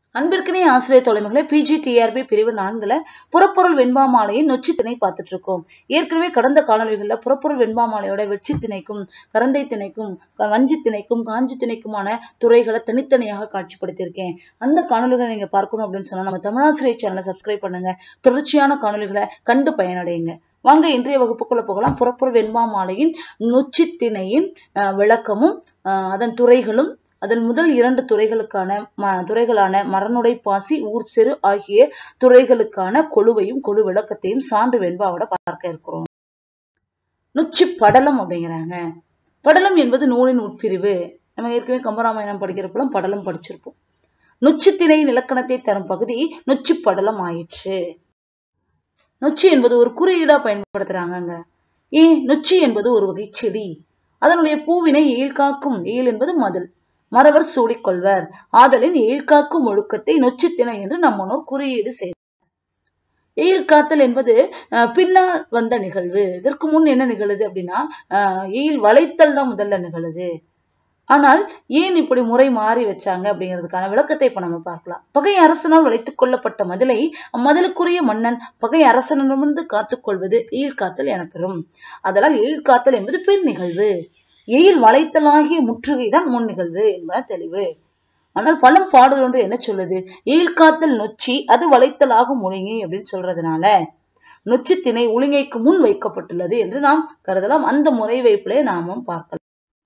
அன்பிற்கினே ஆசிரியர் தொலைமைகளை பிஜிடிஆர்பி பிரிவு நான்குல புறப்பொருள் வெண்பா மாலையின் நொச்சி திணை பார்த்துட்டு இருக்கோம் ஏற்கனவே கடந்த காணொலிகள்ல புறப்பொருள் வெண்பா மாலையோட வெற்றி திணைக்கும் கரந்தை திணைக்கும் க- வஞ்சி திணைக்கும் காஞ்சி திணைக்குமான துறைகளை தனித்தனியாக காட்சிப்படுத்தியிருக்கேன் அந்த காணொலிகளை நீங்க பார்க்கணும் அப்படின்னு சொன்னா நம்ம தமிழாசிரியர் சேனலை சப்ஸ்கிரைப் பண்ணுங்க தொடர்ச்சியான காணொலிகளை கண்டு பயனடையுங்க வாங்க இன்றைய வகுப்புக்குள்ள போகலாம் புறப்பொருள் வெண்பா மாலையின் நொச்சி திணையின் அஹ், விளக்கமும் அஹ், அதன் துறைகளும் அதன் முதல் இரண்டு துறைகளுக்கான ம- துறைகளான மரனுடை பாசி ஊர் செரு ஆகிய துறைகளுக்கான கொழுவையும் கொழு விளக்கத்தையும் சான்று வெண்பாவோட பார்க்க இருக்கிறோம் நொச்சி படலம் அப்படிங்கிறாங்க படலம் என்பது நூலின் உட்பிரிவு நம்ம ஏற்கனவே கம்பராமாயணம் படிக்கிறப்பெல்லாம் படலம் படிச்சிருப்போம் நொச்சித்திணை இலக்கணத்தை தரும் பகுதி நொச்சி படலம் ஆயிற்று நொச்சி என்பது ஒரு குறியீடா பயன்படுத்துறாங்கங்க ஏன் நொச்சி என்பது ஒரு வகை செடி அதனுடைய பூவினை எயில் காக்கும் எயில் என்பது மதில் மறவர் சூடிக்கொள்வர் ஆதலின் எயில் காக்கும் ஒழுக்கத்தை நொச்சித்திணை என்று நம்மனோர் குறியீடு செய்தார் எயில் காத்தல் என்பது அஹ், பின்னால் வந்த நிகழ்வு இதற்கு முன் என்ன நிகழுது அப்படின்னா அஹ், எயில் வளைத்தல் தான் முதல்ல நிகழுது ஆனால் ஏன் இப்படி முறை மாறி வச்சாங்க அப்படிங்கிறதுக்கான விளக்கத்தை இப்ப நம்ம பார்க்கலாம் பகை அரசனால் வளைத்துக் கொள்ளப்பட்ட மதிலை அம்மதிலுக்குரிய மன்னன் பகை அரசனிடமிருந்து காத்துக்கொள்வது எயில் காத்தல் எனப்பெறும் அதனால் எயில் காத்தல் என்பது பின் நிகழ்வு எயில் வளைத்தலாகிய முற்றுகைதான் முன் நிகழ்வு என்பது தெளிவு ஆனால் பழம் பாடல் ஒன்று என்ன சொல்லுது எயில் காத்தல் நொச்சி அது வளைத்தலாகும் ஒழுங்கை அப்படின்னு சொல்றதுனால நொச்சி திணை ஒழுங்கைக்கு முன் வைக்கப்பட்டுள்ளது என்று நாம் கருதலாம் அந்த முறை வைப்பிலே நாமும் பார்க்கலாம்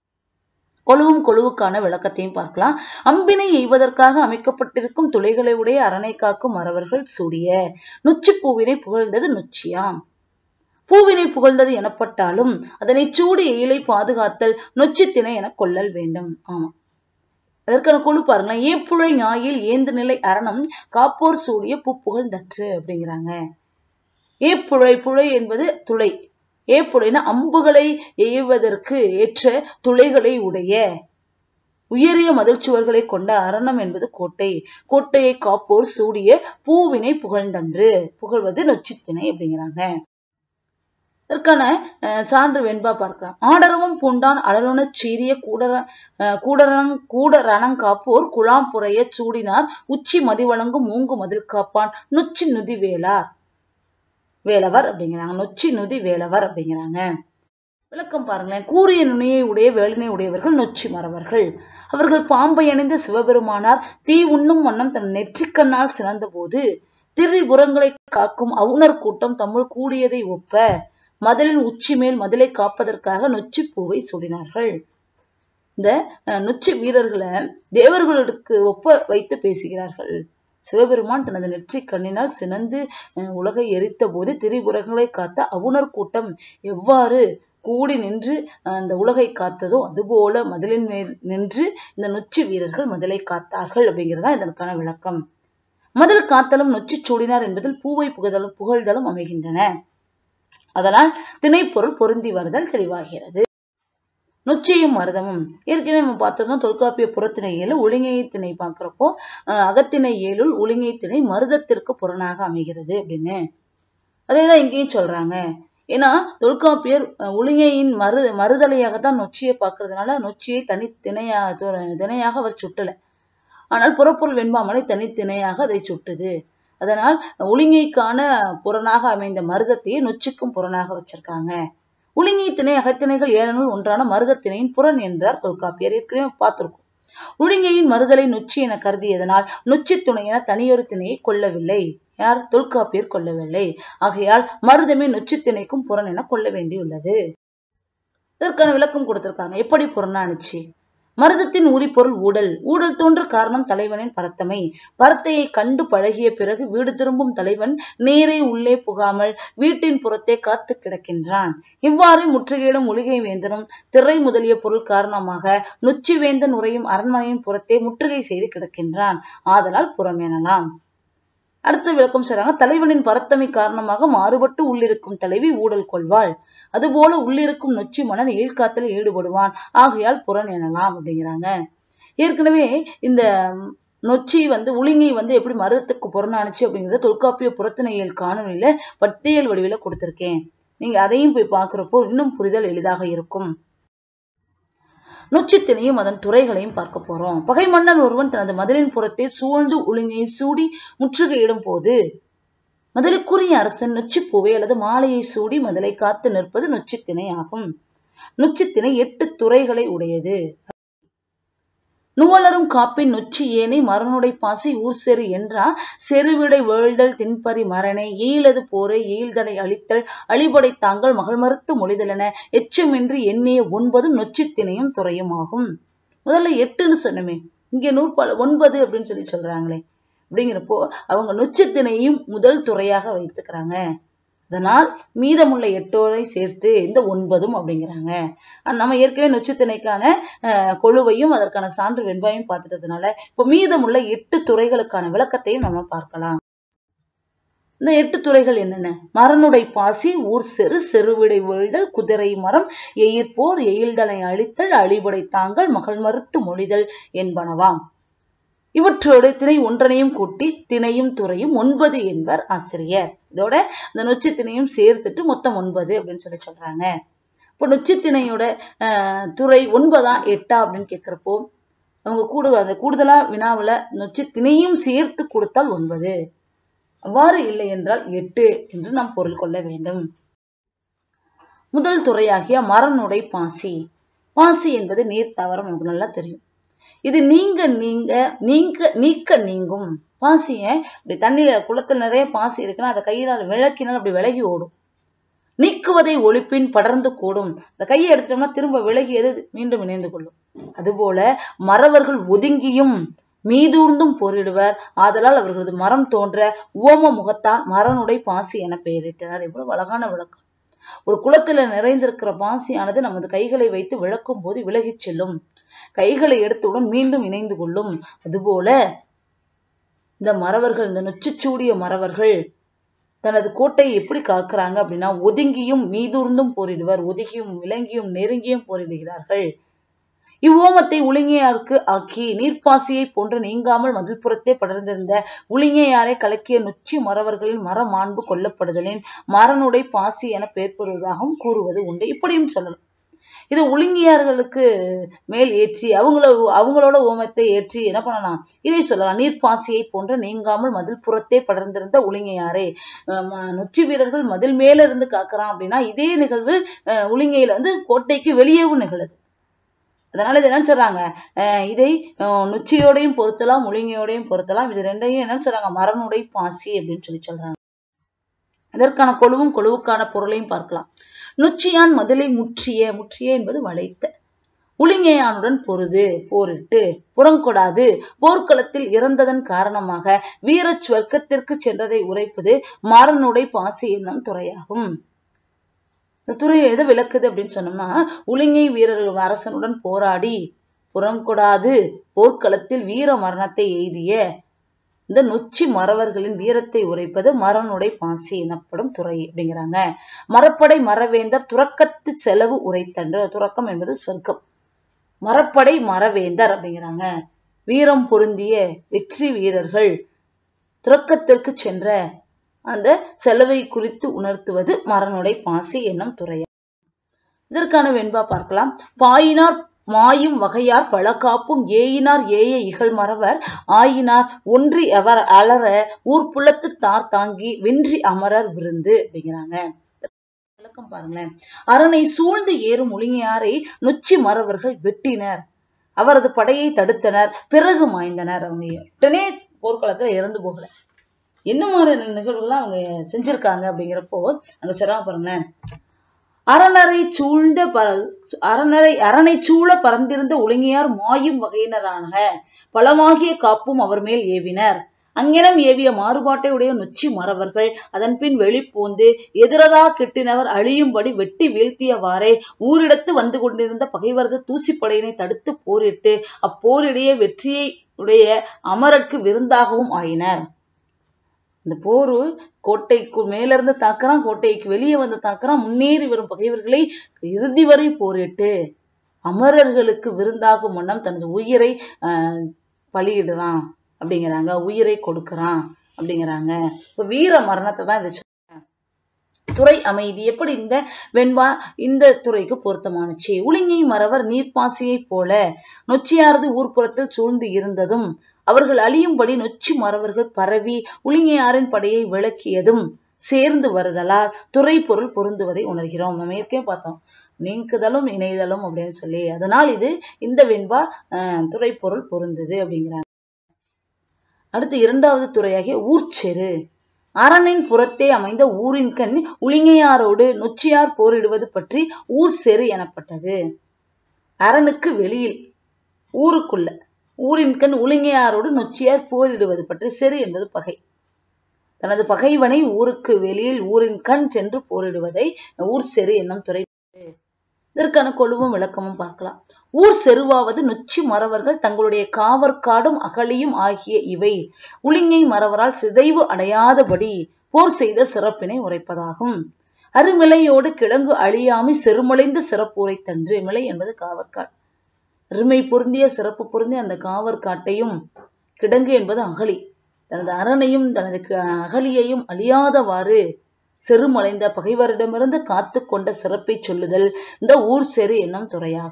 கொழுவும் கொழுவுக்கான விளக்கத்தையும் பார்க்கலாம் அம்பினை எய்வதற்காக அமைக்கப்பட்டிருக்கும் துளைகளை உடைய அரணை காக்கும் மறவர்கள் சூடிய நொச்சி பூவினை புகழ்ந்தது நொச்சியாம் பூவினை புகழ்ந்தது எனப்பட்டாலும் அதனை சூடி எயிலை பாதுகாத்தல் நொச்சித்திணை என கொள்ளல் வேண்டும் ஆமா அதற்கான குழு பாருங்களேன் ஏப்புழை ஞாயில் ஏந்து நிலை அரணம் காப்போர் சூடிய பூ புகழ்ந்தற்று அப்படிங்கிறாங்க ஏப்புழை புழை என்பது துளை ஏப்புழைனா அம்புகளை எய்வதற்கு ஏற்ற துளைகளை உடைய உயரிய மதில் சுவர்களை கொண்ட அரணம் என்பது கோட்டை கோட்டையை காப்போர் சூடிய பூவினை புகழ்ந்தன்று புகழ்வது நொச்சித்திணை அப்படிங்கிறாங்க இதற்கான அஹ், சான்று வெண்பா பார்க்கலாம் ஆடரவும் பூண்டான் அடலுணச் சீரிய கூடர அஹ், கூடரங் கூடரணங்காப்போர் குழாம் புரைய சூடினார் உச்சி மதிவழங்கும் மூங்கு மதில் காப்பான் நொச்சி நுதி வேளார் வேலவர் அப்படிங்கிறாங்க நொச்சி நுதி வேலவர் அப்படிங்கிறாங்க விளக்கம் பாருங்களேன் கூறிய நுனியை உடைய வேலினை உடையவர்கள் நொச்சி மறவர்கள் அவர்கள் பாம்பை அணிந்த சிவபெருமானார் தீ உண்ணும் வண்ணம் தன் நெற்றிக்கண்ணால் சிறந்த போது திரிபுறங்களை காக்கும் அவுணர் கூட்டம் தம்முள் கூடியதை ஒப்ப மதிலின் உச்சி மேல் மதிலை காப்பதற்காக நொச்சி பூவை சூடினார்கள் இந்த அஹ், நொச்சி வீரர்களை தேவர்களுக்கு ஒப்ப வைத்து பேசுகிறார்கள் சிவபெருமான் தனது நெற்றி கண்ணினால் சினந்து அஹ், உலகை எரித்த போது திரிபுரங்களை காத்த அவுணர் கூட்டம் எவ்வாறு கூடி நின்று அஹ், அந்த உலகை காத்ததோ அதுபோல மதிலின் மேல் நின்று இந்த நொச்சி வீரர்கள் மதிலை காத்தார்கள் அப்படிங்கிறதா இதற்கான விளக்கம் மதில் காத்தலும் நொச்சி சூடினார் என்பதில் பூவை புகழ்தலும் புகழ்தலும் அமைகின்றன அதனால் திணைப்பொருள் பொருந்தி வருதல் தெளிவாகிறது நொச்சியும் மருதமும் ஏற்கனவே நம்ம பார்த்தோம்னா தொல்காப்பிய புறத்திணை ஏழு ஒழுங்கை திணை பார்க்கிறப்போ அஹ், அகத்திணை ஏழுள் ஒழுங்கை திணை மருதத்திற்கு புறனாக அமைகிறது அப்படின்னு அதேதான் இங்கேயும் சொல்றாங்க ஏன்னா தொல்காப்பியர் அஹ், ஒழுங்கையின் மறு மறுதலையாக தான் நொச்சியை பார்க்கறதுனால நொச்சியை தனி திணையா து- திணையாக அவர் சுட்டல ஆனால் புறப்பொருள் வெண்பாமலை தனித்திணையாக அதை சுட்டுது அதனால் ஒழுங்கைக்கான புறனாக அமைந்த மருதத்தையே நொச்சிக்கும் புறனாக வச்சிருக்காங்க உளிங்கை திணை அகத்திணைகள் ஏழனுள் ஒன்றான மருதத்திணையின் புறன் என்றார் தொல்காப்பியர் ஏற்கனவே பார்த்திருக்கோம் உளிங்கையின் மறுதலை நொச்சி என கருதியதனால் நொச்சி துணை என தனியொரு திணையை கொள்ளவில்லை யார் தொல்காப்பியர் கொள்ளவில்லை ஆகையால் மருதமே நொச்சி திணைக்கும் புறன் என கொள்ள வேண்டியுள்ளது இதற்கான விளக்கம் கொடுத்திருக்காங்க எப்படி புறனானுச்சு மருதத்தின் உரிப்பொருள் ஊடல் ஊடல் தோன்ற காரணம் தலைவனின் பரத்தமை பரத்தையை கண்டு பழகிய பிறகு வீடு திரும்பும் தலைவன் நேரே உள்ளே புகாமல் வீட்டின் புறத்தே காத்து கிடக்கின்றான் இவ்வாறு முற்றுகையிடும் ஒளிகை வேந்தனும் திரை முதலிய பொருள் காரணமாக நொச்சி வேந்தன் உரையும் அரண்மனையின் புறத்தே முற்றுகை செய்து கிடக்கின்றான் ஆதலால் புறம் எனலாம் அடுத்த விளக்கம் சொல்றாங்க தலைவனின் பரத்தமை காரணமாக மாறுபட்டு உள்ளிருக்கும் தலைவி ஊடல் கொள்வாள் அதுபோல உள்ளிருக்கும் நொச்சி மன்னன் ஏழ்காத்தலில் ஈடுபடுவான் ஆகையால் புறன் எனலாம் அப்படிங்கிறாங்க ஏற்கனவே இந்த ம், நொச்சி வந்து உளிங்கை வந்து எப்படி மருதத்துக்கு புறனானுச்சு அப்படிங்கறத தொல்காப்பிய புறத்திணையல் காணொலியில பட்டியல் வடிவில கொடுத்திருக்கேன் நீங்க அதையும் போய் பார்க்கிறப்போ இன்னும் புரிதல் எளிதாக இருக்கும் நொச்சித்தினையும் அதன் துறைகளையும் பார்க்க போறோம் பகை மன்னன் ஒருவன் தனது மதிலின் புறத்தே சூழ்ந்து ஒழுங்கை சூடி முற்றுகையிடும் போது மதிலுக்குரிய அரசன் நொச்சிப்பூவை அல்லது மாலையை சூடி மதிலை காத்து நிற்பது நொச்சித்திணை ஆகும் நொச்சித்திணை எட்டு துறைகளை உடையது நுவலரும் காப்பின் நொச்சி ஏனை மரனுடை பாசி ஊர் செரு என்றா செருவிடை வேழ்தல் தின்பறி மரணை ஈழது போரை ஈழ்தலை அழித்தல் அழிபடை தாங்கள் மகள் மறுத்து மொழிதலென எச்சமின்றி எண்ணிய ஒன்பதும் நொச்சித்திணையும் துறையும் ஆகும் முதல்ல எட்டுன்னு சொன்னமே இங்க நூற்பால ஒன்பது அப்படின்னு சொல்லி சொல்றாங்களே அப்படிங்கிறப்போ அவங்க நொச்சித்திணையும் முதல் துறையாக வைத்துக்கிறாங்க அதனால் மீதமுள்ள எட்டோரை சேர்த்து இந்த ஒன்பதும் அப்படிங்கிறாங்க நம்ம ஏற்கனவே நொச்சித்திணைக்கான கொழுவையும் அதற்கான சான்று வெண்பாயும் பார்த்துட்டதுனால இப்போ மீதமுள்ள எட்டு துறைகளுக்கான விளக்கத்தையும் நம்ம பார்க்கலாம் இந்த எட்டு துறைகள் என்னென்ன மரனுடை பாசி ஊர் செரு செருவிடை வீழ்தல் குதிரை மரம் எயிர்போர் எயில்தலை அழித்தல் அழிபடை தாங்கள் மகள் மறுத்து மொழிதல் என்பனவாம் இவற்றோடு திணை ஒன்றனையும் கூட்டி திணையும் துறையும் ஒன்பது என்பர் ஆசிரியர் இதோட இந்த நொச்சி திணையும் சேர்த்துட்டு மொத்தம் ஒன்பது அப்படின்னு சொல்லி சொல்றாங்க இப்போ நொச்சி திணையோட துறை ஒன்பதா எட்டா அப்படின்னு கேட்கிறப்போ அவங்க கூடு அந்த கூடுதலா வினாவில் நொச்சி திணையும் சேர்த்து கொடுத்தால் ஒன்பது அவ்வாறு இல்லை என்றால் எட்டு என்று நாம் பொருள் கொள்ள வேண்டும் முதல் துறையாகிய மரனுடை பாசி பாசி என்பது நீர் தாவரம் நமக்கு நல்லா தெரியும் இது நீங்க நீங்க நீங்க நீக்க நீங்கும் பாசிய இப்படி தண்ணியில குளத்துல நிறைய பாசி இருக்குன்னா அதை கையில விளக்கினால் அப்படி விலகி ஓடும் நீக்குவதை ஒழிப்பின் படர்ந்து கூடும் இந்த கையை எடுத்துட்டோம்னா திரும்ப விலகியது மீண்டும் இணைந்து கொள்ளும் அதுபோல மறவர்கள் ஒதுங்கியும் மீதூர்ந்தும் போரிடுவர் ஆதலால் அவர்களது மரம் தோன்ற உவம முகத்தான் மரனுடை பாசி என பெயரிட்டனர் இவ்வளவு அழகான விளக்கம் ஒரு குளத்துல நிறைந்திருக்கிற பாசியானது நமது கைகளை வைத்து விளக்கும் போது விலகிச் செல்லும் கைகளை எடுத்தவுடன் மீண்டும் இணைந்து கொள்ளும் அதுபோல இந்த மறவர்கள் இந்த நொச்சிச்சூடிய மறவர்கள் தனது கோட்டையை எப்படி காக்குறாங்க அப்படின்னா ஒதுங்கியும் மீதூர்ந்தும் போரிடுவர் ஒதுங்கியும் விலங்கியும் நெருங்கியும் போரிடுகிறார்கள் இவ்வோமத்தை உளிங்கையாருக்கு ஆக்கி நீர்ப்பாசியை போன்று நீங்காமல் மதில்புறத்தே படர்ந்திருந்த உளிங்கையாரை கலக்கிய நொச்சி மறவர்களின் மர மாண்பு கொல்லப்படுதலின் மரனுடை பாசி என பெயர் பெறுவதாகவும் கூறுவது உண்டு இப்படியும் சொல்லலாம் இது ஒழுங்கியார்களுக்கு மேல் ஏற்றி அவங்கள அவங்களோட ஓமத்தை ஏற்றி என்ன பண்ணலாம் இதை சொல்லலாம் நீர்ப்பாசியை போன்று நீங்காமல் மதில் புறத்தே படர்ந்திருந்த ஒழுங்கையாரே நொச்சி வீரர்கள் மதில் மேல இருந்து காக்குறான் அப்படின்னா இதே நிகழ்வு உளிங்கையில வந்து கோட்டைக்கு வெளியேவும் நிகழுது அதனால இது என்ன சொல்றாங்க இதை நொச்சியோடையும் பொருத்தலாம் ஒழுங்கையோடையும் பொருத்தலாம் இது ரெண்டையும் என்ன சொல்றாங்க மரனுடை பாசி அப்படின்னு சொல்லி சொல்றாங்க அதற்கான கொழுவும் கொழுவுக்கான பொருளையும் பார்க்கலாம் நொச்சியான் மதிலை முற்றிய முற்றிய என்பது வளைத்த உளிங்கையானுடன் பொருது போரிட்டு புறங்கொடாது போர்க்களத்தில் இறந்ததன் காரணமாக வீர சுவர்க்கத்திற்கு சென்றதை உரைப்பது மாறனுடை பாசி என்னும் துறையாகும் இந்த துறை எதை விளக்குது அப்படின்னு சொன்னோம்னா உளிங்கை வீரர்கள் அரசனுடன் போராடி புறங்கொடாது போர்க்களத்தில் வீர மரணத்தை எய்திய இந்த நொச்சி மறவர்களின் வீரத்தை உரைப்பது மரனுடை பாசி எனப்படும் துறை அப்படிங்கிறாங்க மரப்படை மரவேந்தர் துறக்கத்து செலவு உரைத்தன்று துறக்கம் என்பது சொர்க்கம் மரப்படை மரவேந்தர் அப்படிங்கிறாங்க வீரம் பொருந்திய வெற்றி வீரர்கள் துறக்கத்திற்கு சென்ற அந்த செலவை குறித்து உணர்த்துவது மரனுடை பாசி என்னும் துறை இதற்கான வெண்பா பார்க்கலாம் பாயினார் மாயும் வகையார் பழக்காப்பும் ஏயினார் ஏய இகழ் மறவர் ஆயினார் ஒன்றி அவர் அலற ஊர்ப்புலத்து தார் தாங்கி வென்றி அமரர் விருந்து அப்படிங்கிறாங்க விளக்கம் பாருங்களேன் அரணை சூழ்ந்து ஏறும் ஒளிங்கையாரை நொச்சி மறவர்கள் வெட்டினர் அவரது படையை தடுத்தனர் பிறகு மாய்ந்தனர் அவங்க உடனே போர்க்களத்துல இறந்து போகல என்ன மாதிரி நிகழ்வுகள்லாம் அவங்க செஞ்சிருக்காங்க அப்படிங்கிறப்போ அங்க சொல்றாங்க பாருங்களேன் அரணரை சூழ்ந்த பர அரணரை அரணை சூழ பறந்திருந்த ஒழுங்கியார் மாயும் வகையினரான பலமாகிய காப்பும் அவர் மேல் ஏவினர் அங்கெனம் ஏவிய மாறுபாட்டை உடைய நொச்சி மறவர்கள் அதன் பின் வெளிப்போந்து எதிரதா கிட்டினவர் அழியும்படி வெட்டி வீழ்த்தியவாறே ஊரிடத்து வந்து கொண்டிருந்த பகைவரது தூசிப்படையினை தடுத்து போரிட்டு அப்போரிடையே வெற்றியை உடைய அமரர்க்கு விருந்தாகவும் ஆயினர் இந்த போரு கோட்டைக்கு மேல இருந்து தாக்குறான் கோட்டைக்கு வெளியே வந்து தாக்குறான் முன்னேறி வரும் பகைவர்களை இறுதி வரை போரிட்டு அமரர்களுக்கு விருந்தாகும் வண்ணம் தனது உயிரை ஆஹ் பலியிடுறான் அப்படிங்கிறாங்க உயிரை கொடுக்கறான் அப்படிங்கிறாங்க இப்ப வீர மரணத்தை தான் இதை சொல்றாங்க துறை அமைதி எப்படி இந்த வெண்பா இந்த துறைக்கு பொருத்தமானுச்சு உளிங்கை மறவர் நீர்ப்பாசியைப் போல நொச்சியாரது ஊர்ப்புறத்தில் சூழ்ந்து இருந்ததும் அவர்கள் அழியும்படி நொச்சி மறவர்கள் பரவி உளிங்கையாரின் படையை விளக்கியதும் சேர்ந்து வருதலால் துறை பொருள் பொருந்துவதை உணர்கிறோம் நம்ம ஏற்கனவே பார்த்தோம் நீக்குதலும் இணைதலும் அப்படின்னு சொல்லி அதனால் இது இந்த வெண்பா அஹ், துறை பொருள் பொருந்துது அப்படிங்கிறாங்க அடுத்து இரண்டாவது துறையாகிய ஊர்ச்செரு அரணின் புறத்தே அமைந்த ஊரின் கண் உளிங்கையாரோடு நொச்சியார் போரிடுவது பற்றி ஊர் செரு எனப்பட்டது அரணுக்கு வெளியில் ஊருக்குள்ள ஊரின் கண் உளிங்கையாரோடு நொச்சியார் போரிடுவது பற்றி செரு என்பது பகை தனது பகைவனை ஊருக்கு வெளியில் ஊரின் கண் சென்று போரிடுவதை ஊர் செரு என்னும் துறை இதற்கான கொழுவும் விளக்கமும் பார்க்கலாம் ஊர் செருவாவது நொச்சி மறவர்கள் தங்களுடைய காவற்காடும் அகழியும் ஆகிய இவை உளிங்கை மறவரால் சிதைவு அடையாதபடி போர் செய்த சிறப்பினை உரைப்பதாகும் அருமிலையோடு கிழங்கு அழியாமை செருமலைந்த சிறப்புரை தன்று மிலை என்பது காவற்காடு அருமை பொருந்திய சிறப்பு பொருந்திய அந்த காவற்காட்டையும் கிடங்கு என்பது அகழி தனது அரணையும் தனது க- அகழியையும் அழியாதவாறு செருமலைந்த பகைவரிடமிருந்து காத்து கொண்ட சிறப்பை சொல்லுதல் இந்த ஊர் செரு என்னும் துறையாகும்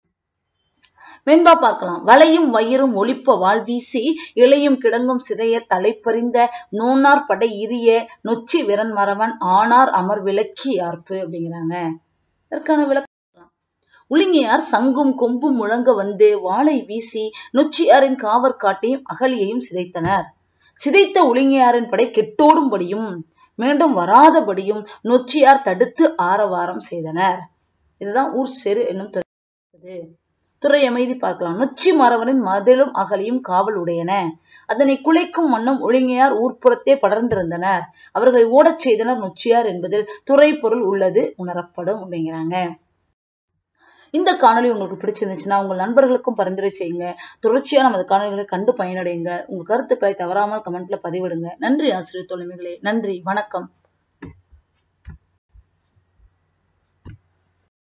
வெண்பா பார்க்கலாம் வளையும் வயிறும் ஒளிப்ப வாழ்வீசி இலையும் கிடங்கும் சிதைய தலைப்பறிந்த நோனார் படை இரிய நொச்சி விரன் மறவன் ஆனார் அமர் விளக்கி யார்ப்பு அப்படிங்கிறாங்க இதற்கான விளக்கம் பார்க்கலாம். உளிங்கியார் சங்கும் கொம்பும் முழங்க வந்து வாளை வீசி நொச்சியாரின் காவற்காட்டையும் அகழியையும் சிதைத்தனர் சிதைத்த உளிங்கியாரின் படை கெட்டோடும்படியும் மீண்டும் வராதபடியும் நொச்சியார் தடுத்து ஆரவாரம் செய்தனர் இதுதான் ஊர் செரு என்னும் துறை இருக்குது. துறை அமைதி பார்க்கலாம் நொச்சி மறவரின் மதிலும் அகலியும் காவல் உடையன அதனை குலைக்கும் வண்ணம் ஒழுங்கையார் ஊர்ப்புறத்தே படர்ந்திருந்தனர் அவர்களை ஓடச் செய்தனர் நொச்சியார் என்பதில் துறை பொருள் உள்ளது உணரப்படும் அப்படிங்கிறாங்க இந்த காணொளி உங்களுக்கு பிடிச்சிருந்துச்சுன்னா உங்கள் நண்பர்களுக்கும் பரிந்துரை செய்யுங்க தொடர்ச்சியா நமது காணொளிகளை கண்டு பயனடையுங்க உங்க கருத்துக்களை தவறாமல் கமெண்ட்ல பதிவிடுங்க நன்றி ஆசிரியர் தோழமைகளே நன்றி வணக்கம்